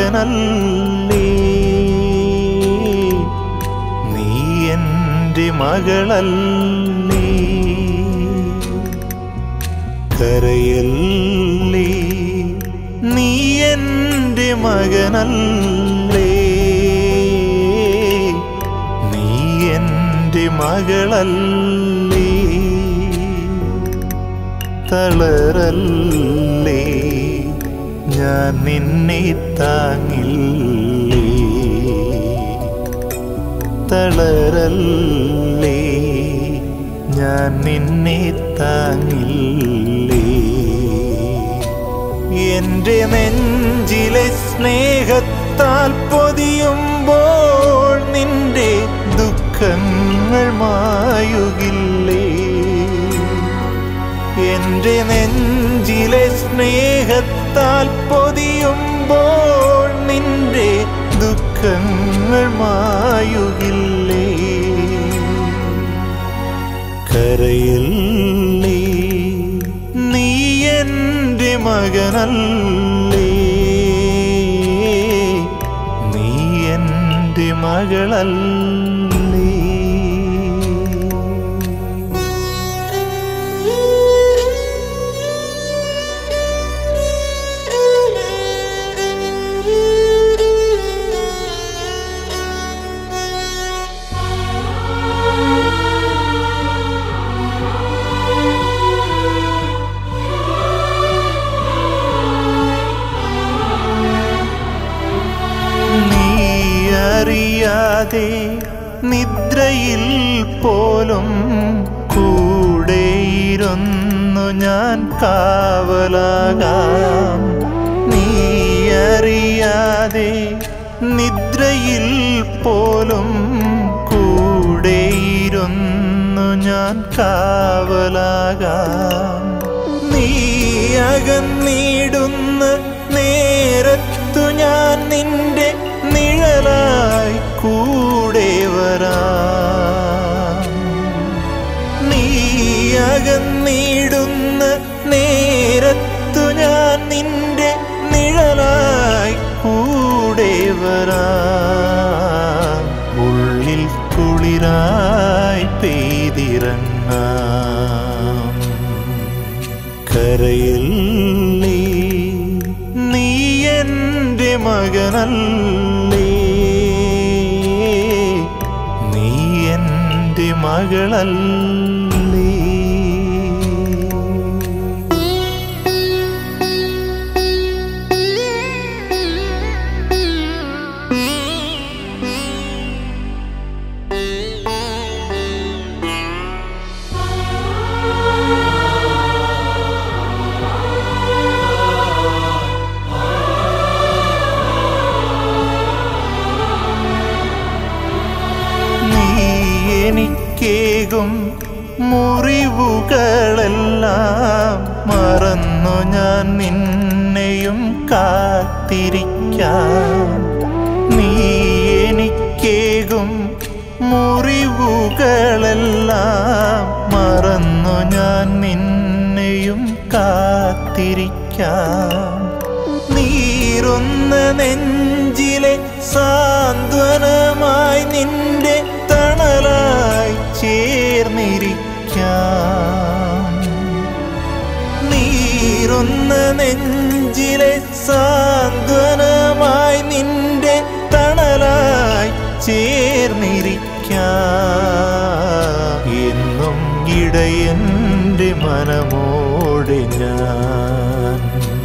മകനല്ലേ നീ എൻ്റെ മകളല്ലേ കരയല്ലേ നീ എൻ്റെ മകനല്ലേ നീ എൻ്റെ മകളല്ലേ തളരല്ലേ ഞാൻ നിന്നെ താങ്ങില്ലേ തളരല്ലേ ഞാൻ നിന്നെ താങ്ങില്ലേ എന്റെ നെഞ്ചിലെ സ്നേഹത്താൽ പൊതിയുമ്പോൾ നിന്റെ ദുഃഖങ്ങൾ മായുകില്ലേ എന്റെ നെഞ്ചിലെ സ്നേഹത്താൽ പൊതിയുമ്പോൾ നിന്റെ ദുഃഖങ്ങൾ മായുകില്ലേ കരയില്ലേ നീ എൻ്റെ മകനല്ലേ നീ എൻ്റെ മകളല്ലേ നീ അറിയാതെ നിദ്രയിൽ പോലും കൂടെയിരുന്നു ഞാൻ കാവലാകാം നീ അറിയാതെ നിദ്രയിൽ പോലും കൂടെയിരുന്നു ഞാൻ കാവലാകാം നീ അകന്നിടുന്ന നേരത്തു ഞാൻ നിന്റെ നിഴലായി കൂടെ വരാം നീ അകന്നിടുന്ന നേരത്തു ഞാൻ നിന്റെ നിഴലായി കൂടെ വരാം ഉള്ളിൽ കുളിരായി പെയ്തിറങ്ങാം കരയില്ലേ നീ എൻ്റെ മകനല്ലേ നീ എൻ്റെ മകളല്ലേ നീ എനിക്കേകും മുറിവുകളെല്ലാം മറന്നു ഞാൻ നിന്നെയും കാത്തിരിക്കാം നീ എനിക്കേകും മുറിവുകളെല്ലാം മറന്നു ഞാൻ നിന്നെയും കാത്തിരിക്കാം നീറുന്ന നെഞ്ചിലെ സാന്ത്വനമായി നിന്റെ തണലായി ചേർന്നിരിക്കാം നീറുന്ന നെഞ്ചിലെ സാന്ത്വനമായി നിന്റെ തണലായി ചേർന്നിരിക്കാം എന്നും ഇടയന്റെ മനമോടെ ഞാൻ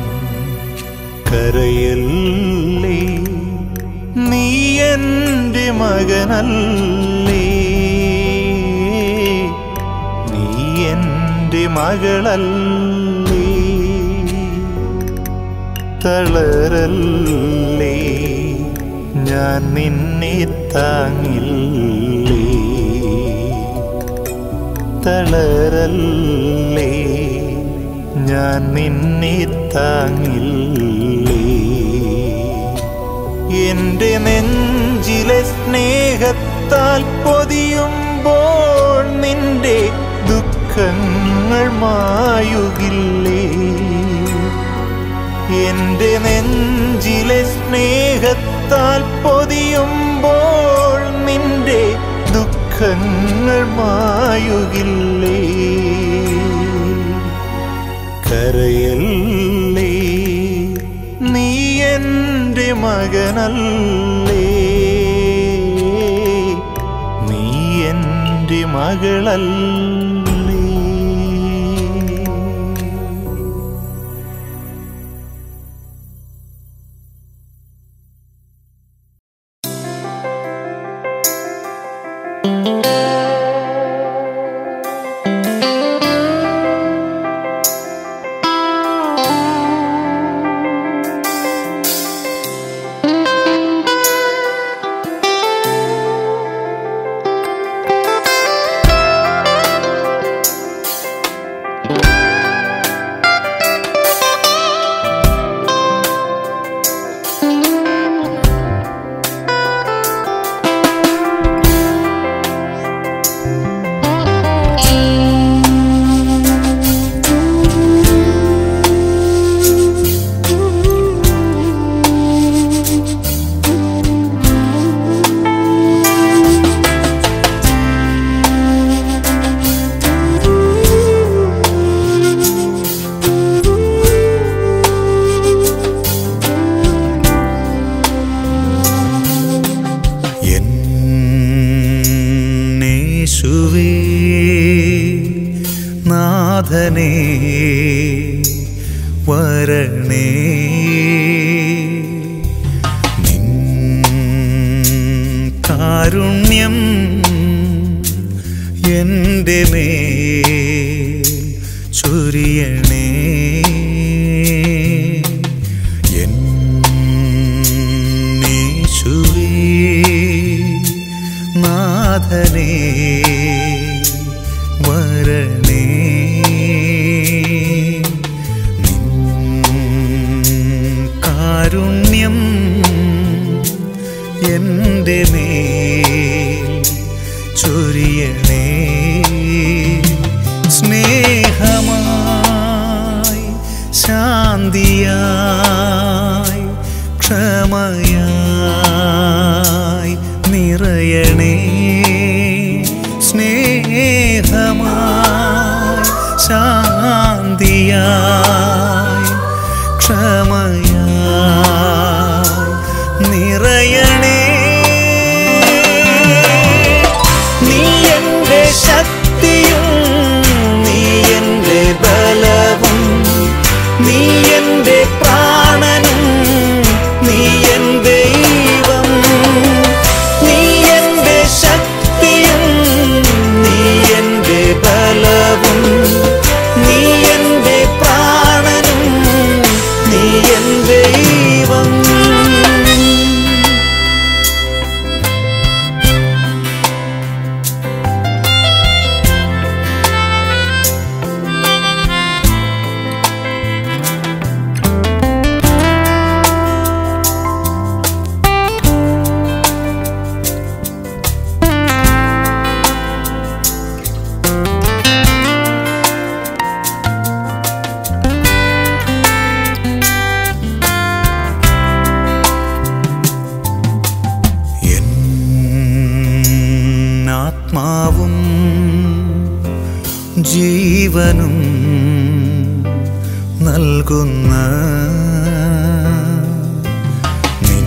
കരയല്ലേ നീ എൻ്റെ മകനല്ലേ നീ എൻ്റെ മകളല്ലേ തളരല്ലേ ഞാൻ നിന്നെ താങ്ങില്ലേ തളരല്ലേ ഞാൻ നിന്നെ താങ്ങില്ലേ എന്റെ നെഞ്ചിലെ സ്നേഹത്താൽ പൊതിയുമ്പോൾ നിന്റെ ദുഃഖങ്ങൾ മായുകില്ലേ എന്റെ നെഞ്ചിലെ സ്നേഹത്താൽ പൊതിയുമ്പോൾ നിന്റെ ദുഃഖങ്ങൾ മായുകില്ലേ കരയല്ലേ നീ എൻ്റെ മകനല്ലേ നീ എൻ്റെ മകളല്ലേ എന്നേശുവേ നാഥനേ വരണേ നിൻ കാരുണ്യം എൻ്റെ മേ ചൊരിയണേ എന്നേശുവേ നാഥനേ വരണേ നിൻ കാരുണ്യം എൻ്റെ മേൽ ചൊരിയണേ സ്നേഹമായി ശാന്തിയായി ക്ഷമയായി നിറയണേ സ്നേഹമായി ശാന്തിയായി ക്ഷമയായി നിറയണേ നീ എൻ്റെ ശക്തിയും നീ എൻ്റെ ബലവും നീ എൻ്റെ പ്രാണനും നീ എൻ ദൈവം നീ എൻ്റെ ശക്തിയും നീ എൻ്റെ ബലവും നീ എൻ്റെ പ്രാണനും നീ എൻ ദൈവം എന്നാത്മാവും ജീവനും നൽകുന്ന നിൻ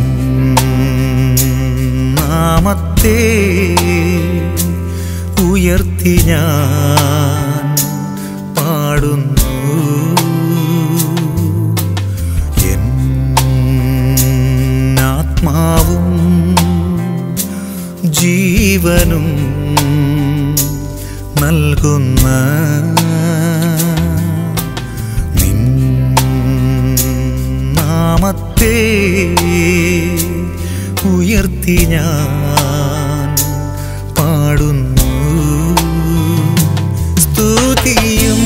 നാമത്തെ ഉയർത്തി ഞാൻ പാടുന്നു എന്നാത്മാവും ജീവനും നൽകുന്ന നിൻ നാമത്തെ ഉയർത്തി ഞാൻ പാടുന്നു സ്തുതിയും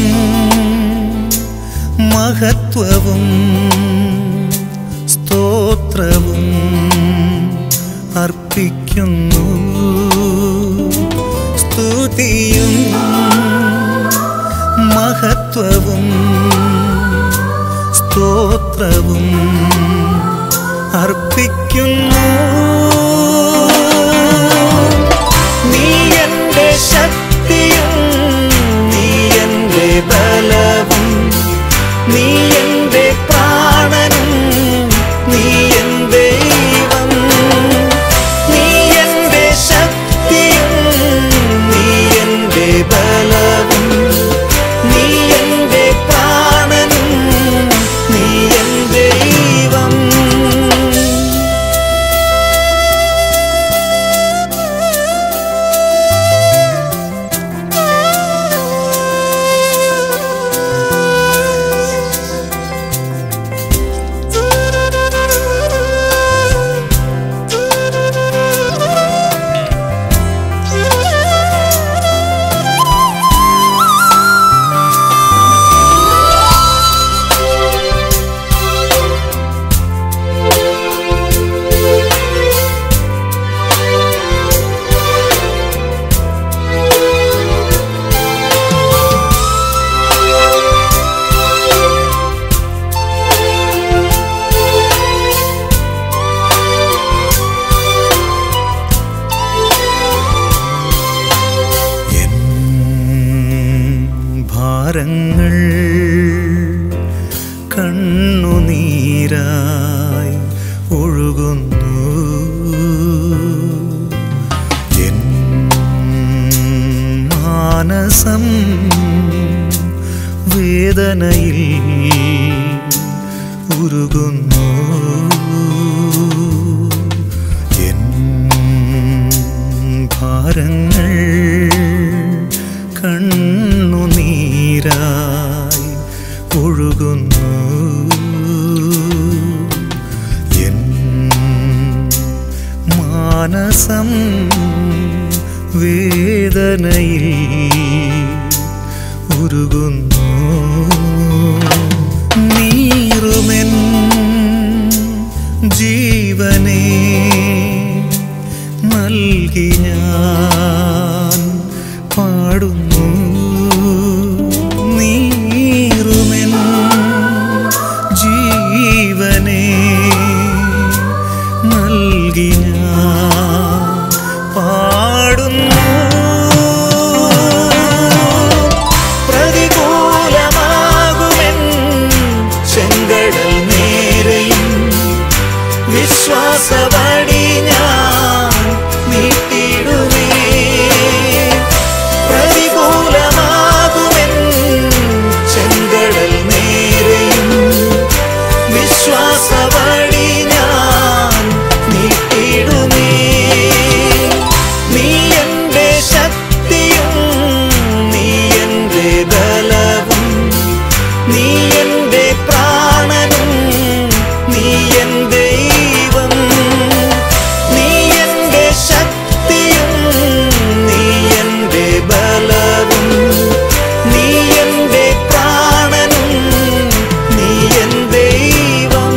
മഹത്വവും സ്തോത്രവും അർപ്പിക്കുന്നു സ്തുതിയും മഹത്വവും സ്തോത്രവും സ്തോത്രവും അർപ്പിക്കുന്നു നീ എന്റെ ശക്തിയും നീ എന്റെ ബലവും നീ എന്റെ പ്രാണനും നീ എൻ ദൈവം നീ എന്റെ ശക്തിയും നീ എന്റെ ബലവും നീ എന്റെ പ്രാണനും നീ എൻ ദൈവം എൻ ഭാരങ്ങൾ കണ്ണുനീരായി ഒഴുകുന്നു എൻ മാനസം വേദനയിൽ ഉരുകുന്നു എൻ ഭാരങ്ങൾ കണ്ണുനീരായി ഒഴുകുന്നു എൻ മാനസം വേദനയിൽ ഉരുകുന്നു നീറുമെൻ ജീവനെ നൽകി ഞാൻ പാടുന്നു നീറുമെൻ ജീവനെ നൽകി ഞാൻ പാടുന്നു പ്രതികൂലമാകുമെൻ ചെങ്കടൽ നേരെയും വിശ്വാസവടി ഞാൻ നീട്ടിടുമേ പ്രതികൂലമാകുമെൻ ചെങ്കടൽ നേരെയും വിശ്വാസവടി ഞാൻ നീട്ടിടുമേ നീ എന്റെ ശക്തിയും നീ എന്റെ ബലവും നീ എന്റെ പ്രാണനും നീ എൻ ദൈവം നീ എന്റെ ശക്തിയും നീ എന്റെ ബലവും നീ എന്റെ പ്രാണനും നീ എൻ ദൈവം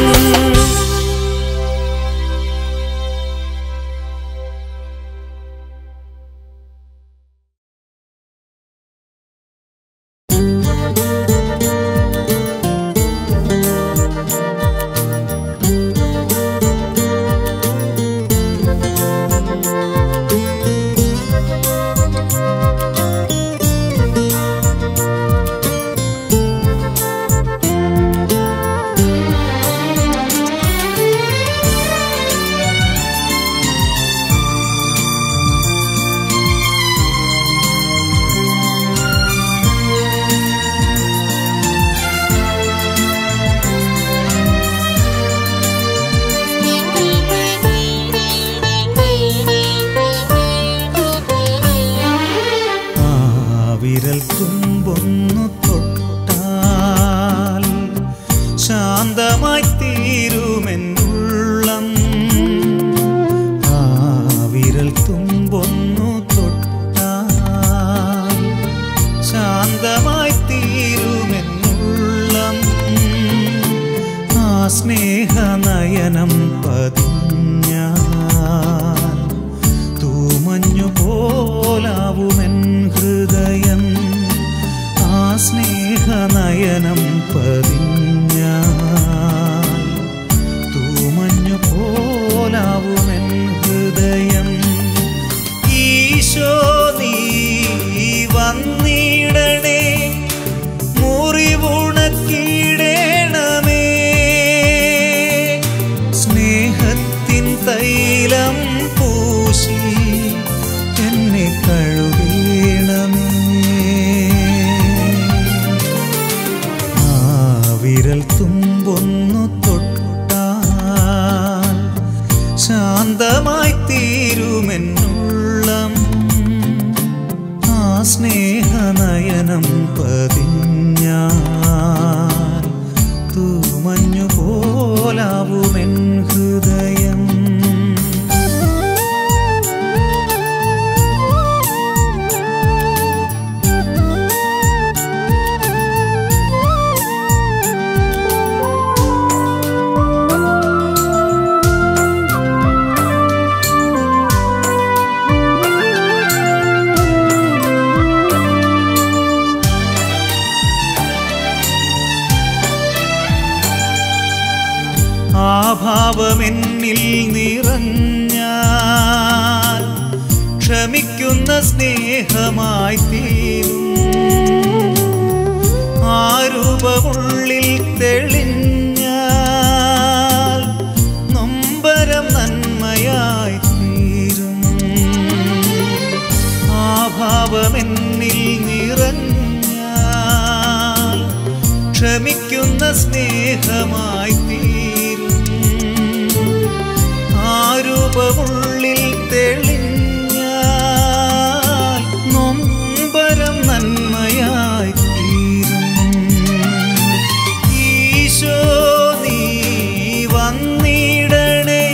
ആ വിരൽ തുമ്പൊന്നു തൊട്ടാൽ ശാന്തമായി തീരുമെന്നുള്ളം ആ വിരൽ തുമ്പൊന്നു തൊട്ടാൽ ശാന്തമായി തീരുമെന്നുള്ളം ആ സ്നേഹനയനം പതിഞ്ഞാൽ തൂമഞ്ഞു പോലാവുമെൻ ഹൃദയം ആ സ്നേഹനയനം പതിഞ്ഞാൽ ഹൃദയം ഈശോ നീ വന്നിടണേ മുറിവുണക്കിടേണമേ സ്നേഹത്തിൻ തൈലം പൂശി എന്നെ കഴുകണമേ ആ വിരൽ തുമ്പൊന്നു തൊട്ടാൽ ശാന്തമായി തീരുമെന്നുള്ളം ആ സ്നേഹനയനം പതിഞ്ഞാൽ തൂമഞ്ഞു പോലാവുമെൻ ഹൃദയം ആ ഭാവമെന്നിൽ നിറഞ്ഞാൽ ക്ഷമിക്കുന്ന സ്നേഹമായി തീരും ആ രൂപമുള്ളിൽ തെളിഞ്ഞാൽ നൊമ്പരം നന്മയായി തീരും ആ ഭാവമെന്നിൽ നിറഞ്ഞാൽ ക്ഷമിക്കുന്ന സ്നേഹമായി തീരും ആ രൂപമുള്ളിൽ തെളിഞ്ഞാൽ നൊമ്പരം നന്മയായി തീരും ഈശോ നീ വന്നിടണേ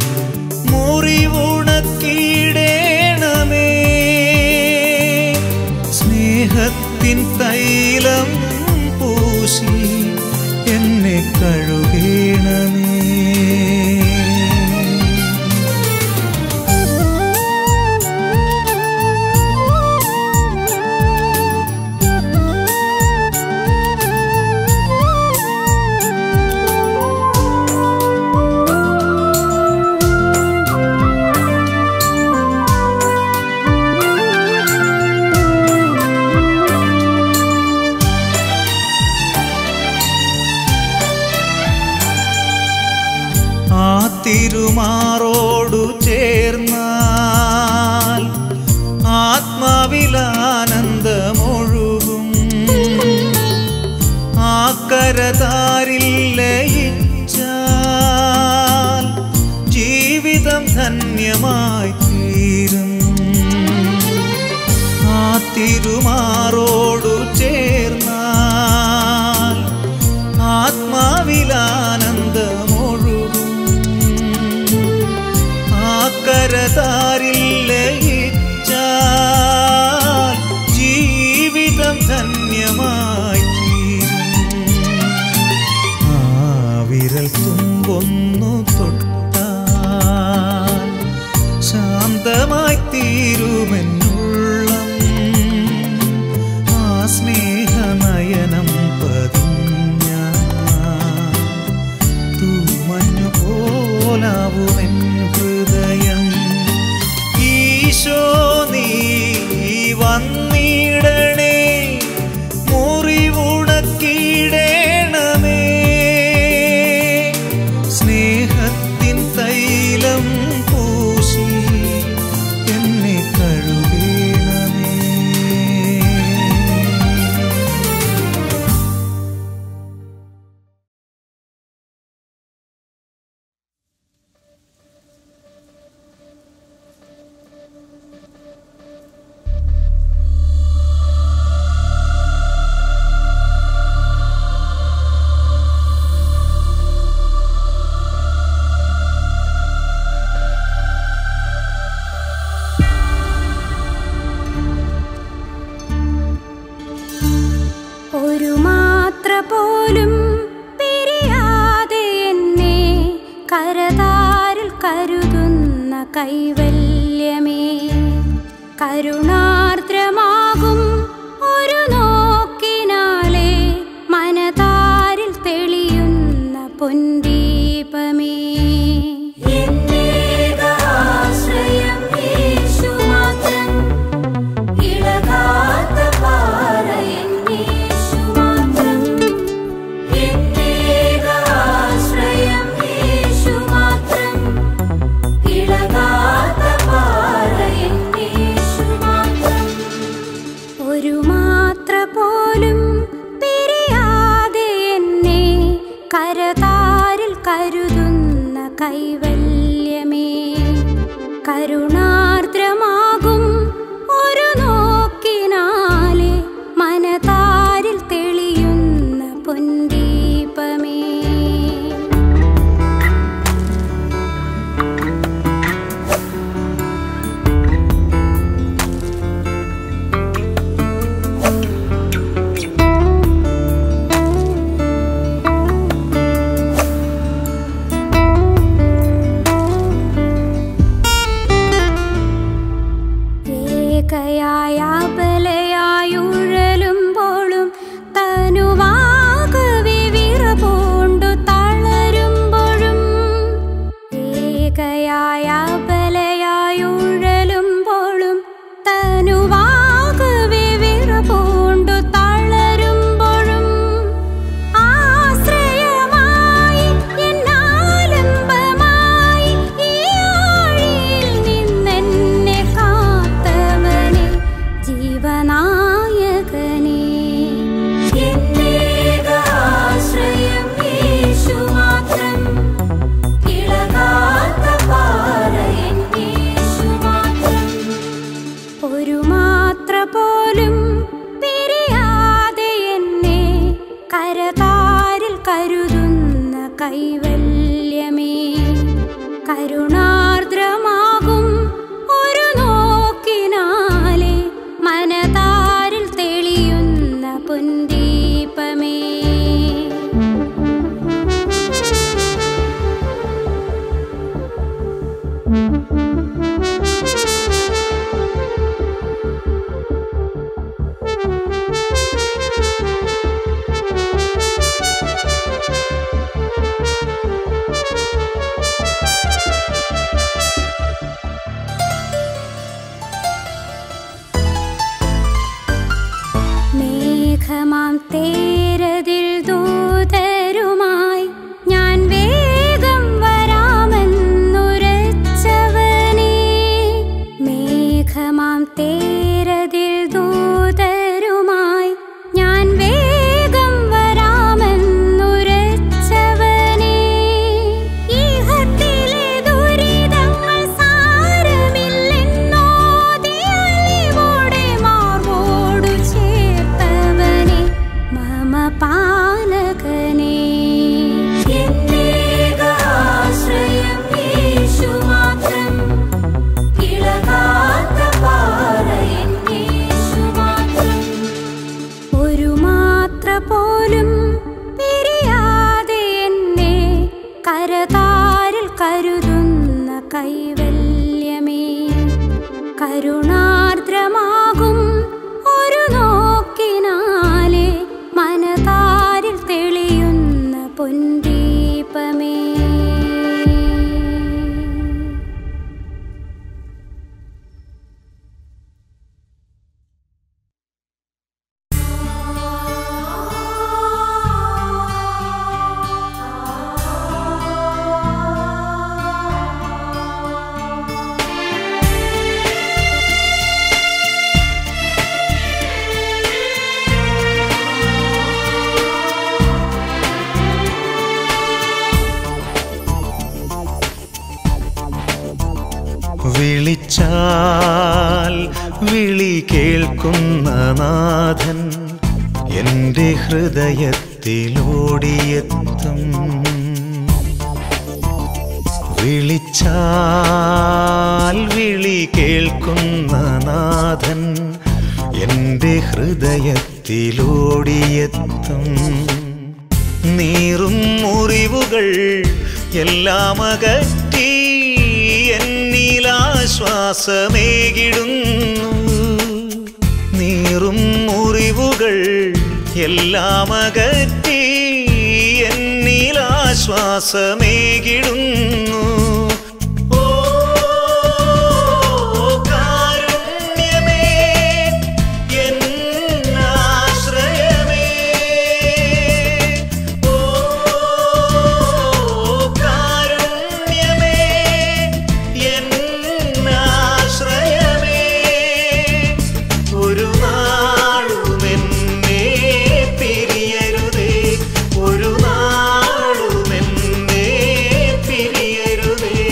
മുറിവുണക്കിടേണമേ സ്നേഹത്തിൻ തൈലം പൂശി എന്നെ കഴുകണമേ ആ തിരുമാറോടു ചേർന്നാൽ ആത്മാവിലാനന്ദമൊഴുകും ആ കരതാരിൽ ലയിച്ചാൽ ജീവിതം ധന്യമായി തീരും ആ തിരുമാറോടു ചേർന്നാൽ ആത്മാവിലാനന്ദമൊഴുകും ആ കരതാരിൽ ലയിച്ചാൽ ജീവിതം ധന്യമായി തീരും ആ വിരൽ തുമ്പൊന്നു തൊട്ടാൽ ശാന്തമായി തീരുമെന്നുള്ളം ആ സ്നേഹനയനം പതിഞ്ഞ തൂമഞ്ഞു പോലാവുമെൻ ഹൃദയം ഈശോ നീ വന്നിടണേ മുറിവുണക്കിടേണമേ സ്നേഹത്തിൻ തൈലം പൂശി എന്നെ കഴുകണമേ ഒരു മാത്ര പോലും പിരിയാതെ എന്നെ കരതാരിൽ കരുതുന്ന കൈവല്യമേ കരുണാർദ്രമാകും ഒരു നോക്കിനാലേ മനതാരിൽ തെളിയുന്ന പൊൻദീപമേ എന്നേകാശ്രയമേ കരുണാർദ്രമാകും ഒരു നോക്കിനാലെ മനതാരിൽ തെളിയുന്ന പൊൻദീപമേ ഏകയായ ബലയായുഴലുമ്പോഴും തനുവാകവെ വിറപൂണ്ടു തളരുമ്പോഴും ഏകയായ ബലയായുഴലുമ്പോഴും തനുവാകവെ വിറപൂണ്ടു തളരുമ്പോഴും ആശ്രയമായി എന്നാലംബമായി ഈ ആഴിയിൽ നിന്നെന്നെ കാത്തവനെ ജീവനായകനെ എന്നേക ആശ്രയം യേശു മാത്രം ഇളകാത്ത പാറ എൻ യേശു മാത്രം ഒരു മാത്ര പോലും പിരിയാതെ എന്നെ കരതാരിൽ കരുതുന്ന കൈവല്യമേ കരുണാർദ്രമാകും ഒരു നോക്കിനാലെ മനതാരിൽ തെളിയുന്ന പൊൻദീപമേ മേഘമാം തേരതിൽ ദൂതരുമായി ഞാൻ വേഗം വരാമെന്നുരച്ചവനേ മേഘമാം തേരതിൽ ദൂതരുമായി ഞാൻ വേഗം വരാമെന്നുരച്ചവനേ ഈഹത്തിലെ ദുരിതങ്ങൾ സാരമില്ലെന്നോതി അലിവോടെ മാർവോടു ചേർത്തവനെ മമ പാലകനെ എന്നേക ആശ്രയം യേശു മാത്രം ഇളകാത്ത പാറ എൻ യേശു മാത്രം ഒരു മാത്ര പോലും പിരിയാതെ എന്നെ കരതാരിൽ കരുതുന്ന കൈവല്യമേ കരുണാർദ്രമാകും ഒരു നോക്കിനാലെ മനതാരിൽ തെളിയുന്ന പൊൻദീപമേ വിളിച്ചാൽ വിളി കേൾക്കുന്ന നാഥൻ എൻ്റെ ഹൃദയത്തിലോടിയെത്തും വിളിച്ചാൽ വിളി കേൾക്കുന്ന നാഥൻ എൻ്റെ ഹൃദയത്തിലോടിയെത്തും നീറും മുറിവുകൾ എല്ലാം അകറ്റി എന്നിലാശ്വാസമേകിടുന്നു നീറും മുറിവുകൾ എല്ലാം അകറ്റി എന്നിലാശ്വാസമേകിടുന്നു ഓ കാരുണ്യമേ എന്നാശ്രയമേ ഓ കാരുണ്യമേ എന്നാശ്രയമേ ഒരു നാളുമെന്നെ പിരിയരുതേ ഒരു നാളുമെന്നെ പിരിയരുതേ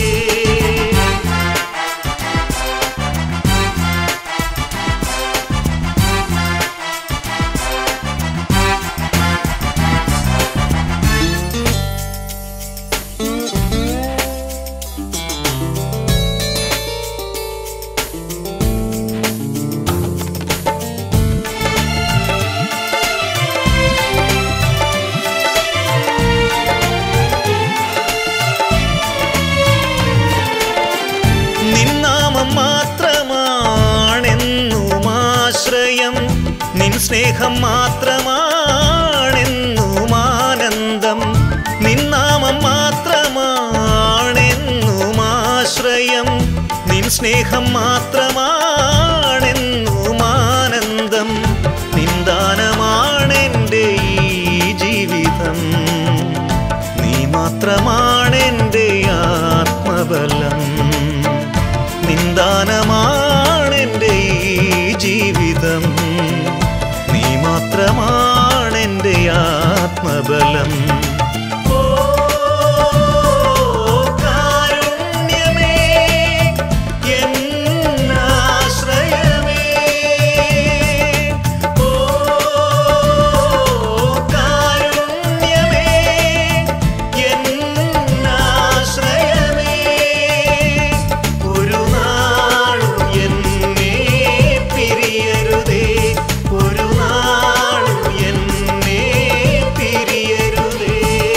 സ്നേഹം മാത്രമാണെന്നും ആനന്ദം നിന്നാമം മാത്രമാണെന്നും ആശ്രയം നിൻ സ്നേഹം മാത്രമാണെന്നും ആനന്ദം നിന്ദാനമാണെൻ്റെ ഈ ജീവിതം നീ മാത്രമാണെൻ്റെ ആത്മബലം നിന്ദാനമാണെൻ്റെ ഈ ജീവിതം നീ മാത്രമാണെൻ്റെ ആത്മബലം ഓ കാരുണ്യമേ എന്നാശ്രയമേ ഓ കാരുണ്യമേ എന്നാശ്രയമേ ഒരു നാളും എന്നെ പിരിയരുതേ ഒരു നാളും എന്നെ പിരിയരുതേ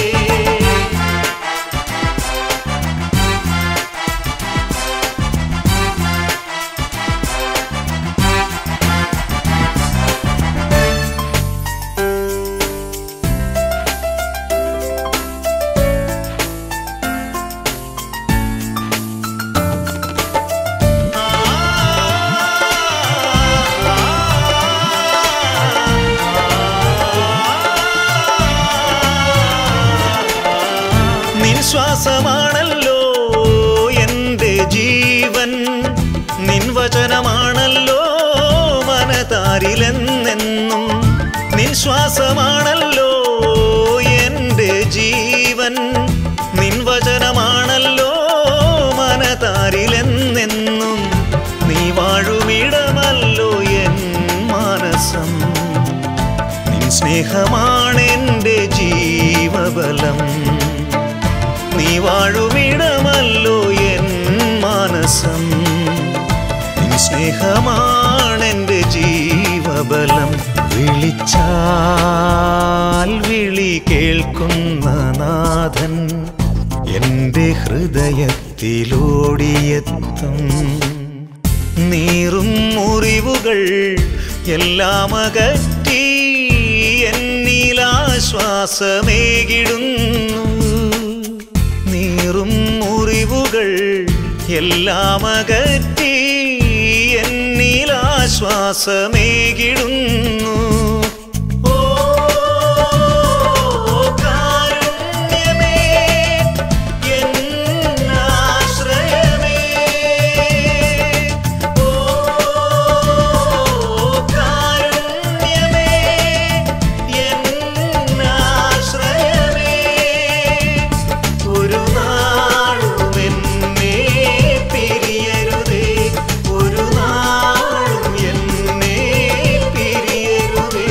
നിൻ ശ്വാസമാണല്ലോ എൻ്റെ ജീവൻ നിൻ വചനമാണല്ലോ മനതാരിലെന്നെന്നും നിൻ ശ്വാസമാണല്ലോ എൻ്റെ ജീവൻ നിൻ വചനമാണല്ലോ മനതാരിലെന്നെന്നും നീ വാഴുമിടമല്ലോ എൻ മാനസം നിൻ സ്നേഹമാണെൻ്റെ ജീവബലം നീ വാഴുമിടമല്ലോ എൻ മാനസം നിൻ സ്നേഹമാണെൻ്റെ ജീവബലം വിളിച്ചാൽ വിളി കേൾക്കുന്ന നാഥൻ എൻ്റെ ഹൃദയത്തിലോടിയെത്തും നീറും മുറിവുകൾ എല്ലാം അകറ്റി എന്നിലാശ്വാസമേകിടുന്നു നീറും മുറിവുകൾ എല്ലാം അകറ്റി എന്നിലാശ്വാസമേകിടുന്നു ഓ കാരുണ്യമേ എന്നാശ്രയമേ ഓ കാരുണ്യമേ എന്നാശ്രയമേ ഒരു നാളും എന്നെ പിരിയരുതേ ഒരു നാളും എന്നെ പിരിയരുതേ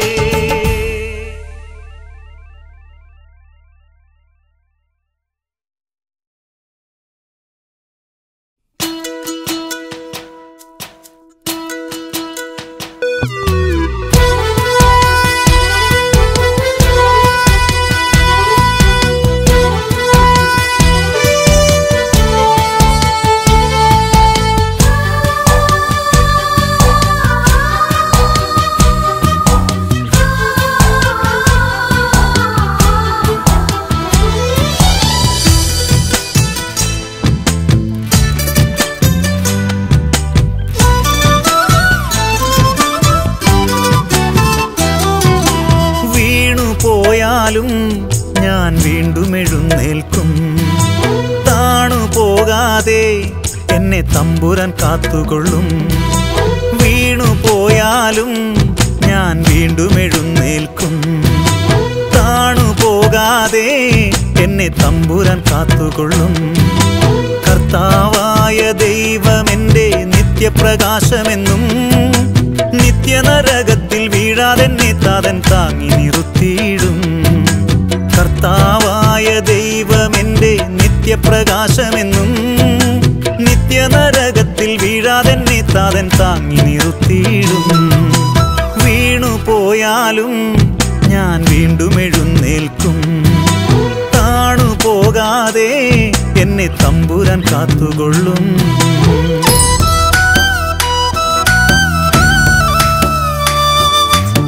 വീണു പോയാലും ഞാൻ വീണ്ടും എഴുന്നേൽക്കും താണു പോകാതെ എന്നെ തമ്പുരാൻ കാത്തുകൊള്ളും വീണു പോയാലും ഞാൻ വീണ്ടും എഴുന്നേൽക്കും താണു പോകാതെ എന്നെ തമ്പുരാൻ കാത്തുകൊള്ളും കർത്താവായ ദൈവമെന്റെ നിത്യപ്രകാശമെന്നും നിത്യനരകത്തിൽ വീഴാതെന്നെ താതൻ താങ്ങി നിർത്തിയിടും കർത്താവായ ദൈവമെന്റെ നിത്യപ്രകാശമെന്നും നിത്യനരകത്തിൽ വീഴാതെന്നെ താതൻ താങ്ങി നിർത്തിയിടും വീണു പോയാലും ഞാൻ വീണ്ടും എഴുന്നേൽക്കും താണു പോകാതെ എന്നെ തമ്പുരാൻ കാത്തുകൊള്ളും ആ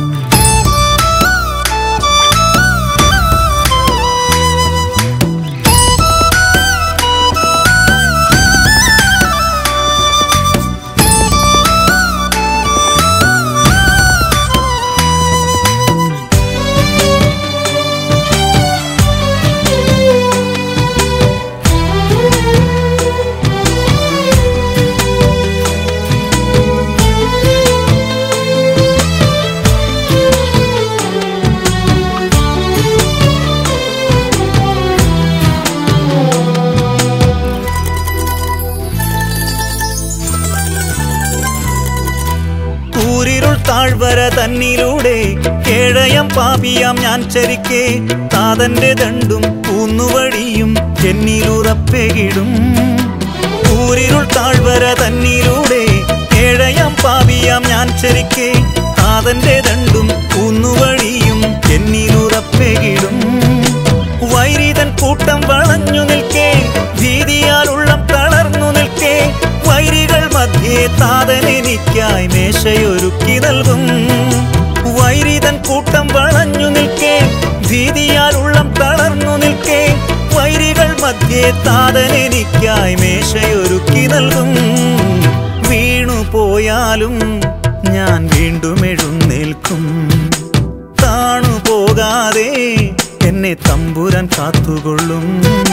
താഴ്വര തന്നിലൂടെ കേഴയം പാപിയാം ഞാൻ ചരിക്കെ താതന്റെ ദണ്ടും കൂന്നുവഴിയും എന്നിലുറപ്പെകിടും ഊരിരുൾ താഴ്വര തന്നിലൂടെ കേഴയം പാപിയാം ഞാൻ ചരിക്കെ താതന്റെ ദണ്ടും കൂന്നുവഴിയും എന്നിലുറപ്പെകിടും വൈരിതൻ കൂട്ടം വളഞ്ഞു നിൽക്കേ ഭീതിയാൽ ഉള്ളം തളർന്നു നിൽക്കേ വൈരികൾ മധ്യേ താതൻ എനിക്കായി മേശയൊരുക്കി നൽകും വൈരിതൻ കൂട്ടം വളഞ്ഞു നിൽക്കേ ഭീതിയാൽ ഉള്ളം തളർന്നു നിൽക്കേ വൈരികൾ മധ്യേ താതൻ എനിക്കായി മേശയൊരുക്കി നൽകും വീണു പോയാലും ഞാൻ വീണ്ടും എഴുന്നേൽക്കും താണു പോകാതെ എന്നെ തമ്പുരാൻ കാത്തുകൊള്ളും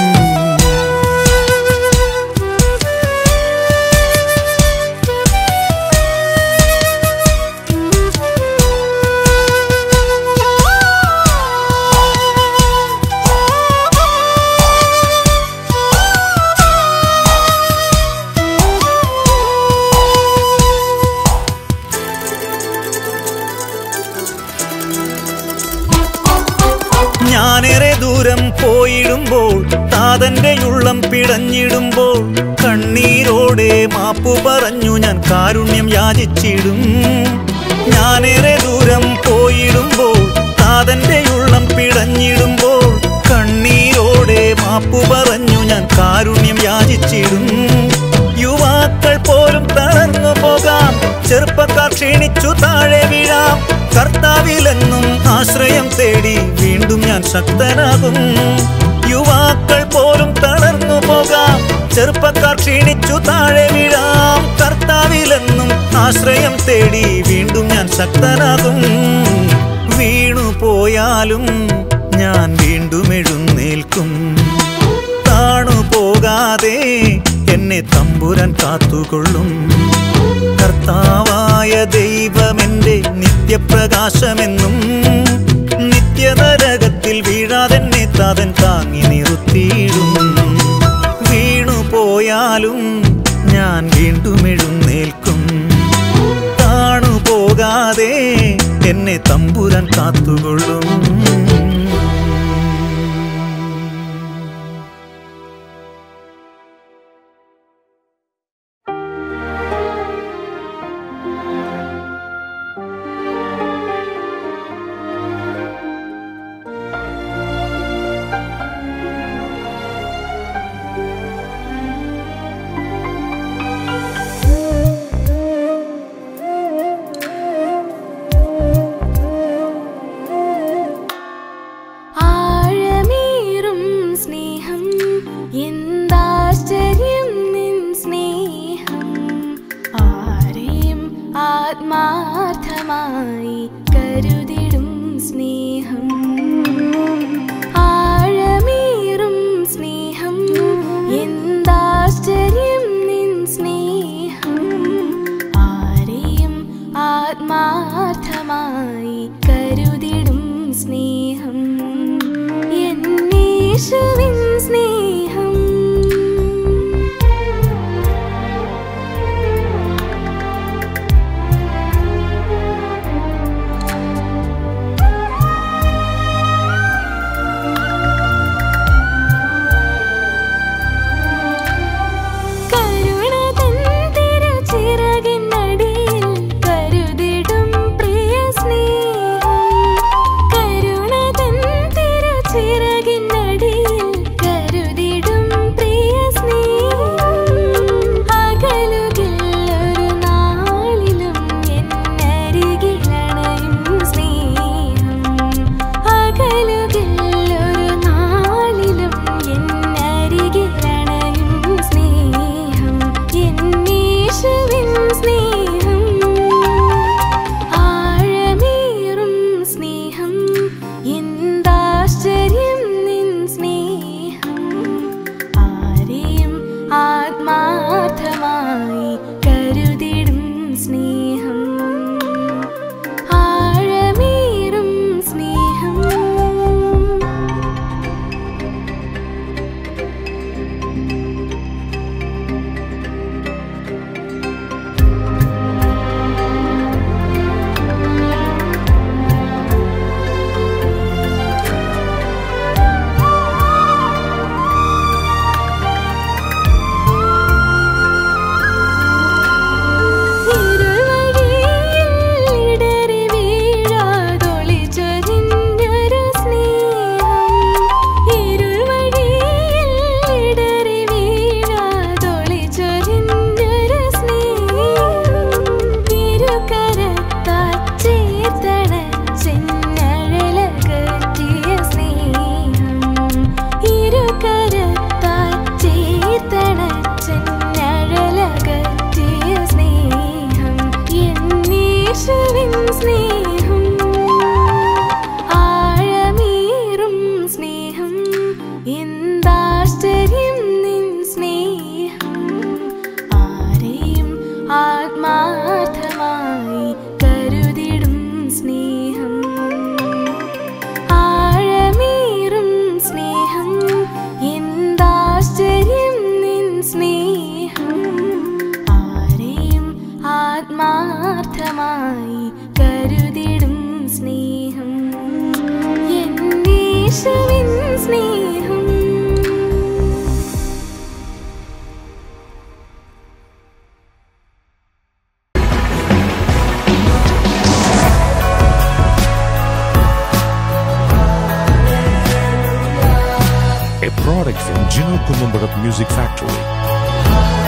ഞാനേറെ ദൂരം പോയിടുമ്പോൾ താതന്റെ ഉള്ളം പിടഞ്ഞിടുമ്പോൾ കണ്ണീരോടെ മാപ്പു പറഞ്ഞു ഞാൻ കാരുണ്യം യാചിച്ചിടും ഞാനേറെ ദൂരം പോയിടുമ്പോൾ താതന്റെ ഉള്ളം പിടഞ്ഞിടുമ്പോൾ കണ്ണീരോടെ മാപ്പു പറഞ്ഞു ഞാൻ കാരുണ്യം യാചിച്ചിടും യുവാക്കൾ പോലും തളർന്നു പോകാം ചെറുപ്പക്കാർ ക്ഷീണിച്ചു താഴെ വീഴാം കർത്താവിലെന്നും ആശ്രയം തേടി വീണ്ടും ഞാൻ ശക്തനാകും യുവാക്കൾ പോലും തളർന്നു പോകാം ചെറുപ്പക്കാർ ക്ഷീണിച്ചു താഴെ വീഴാം കർത്താവിലെന്നും ആശ്രയം തേടി വീണ്ടും ഞാൻ ശക്തനാകും വീണു പോയാലും ഞാൻ വീണ്ടും എഴുന്നേൽക്കും താണു പോകാതെ എന്നെ തമ്പുരാൻ കാത്തുകൊള്ളും കർത്താവായ ദൈവമെന്റെ നിത്യപ്രകാശമെന്നും നിത്യനരകത്തിൽ വീഴാതെന്നെ താതൻ താങ്ങി നിർത്തിയിടും വീണു പോയാലും ഞാൻ വീണ്ടും എഴുന്നേൽക്കും താണു പോകാതെ എന്നെ തമ്പുരാൻ കാത്തുകൊള്ളും ആഴമേറും സ്നേഹം എന്താശ്ചര്യം നിൻ സ്നേഹം ആരെയും ആത്മാർത്ഥമായി കരുതിടും സ്നേഹം ആഴമേറും സ്നേഹം എന്താശ്ചര്യം നിൻ സ്നേഹം ആരെയും ആത്മാർത്ഥമായി കരുതിടും സ്നേഹം എന്നേശുവിൻ സ്നേഹം കരുണ തൻ തിരുച്ചിറകിനടിയിൽ കരുതിടും പ്രിയ സ്നേഹം കരുണ തൻ തിരുച്ചിറകിനടിയിൽ ആത്മാർത്ഥമായി കരുതിടും സ്നേഹം എന്നീശവിൻ സ്നേഹം a product from Gino Columbarat Music Factory.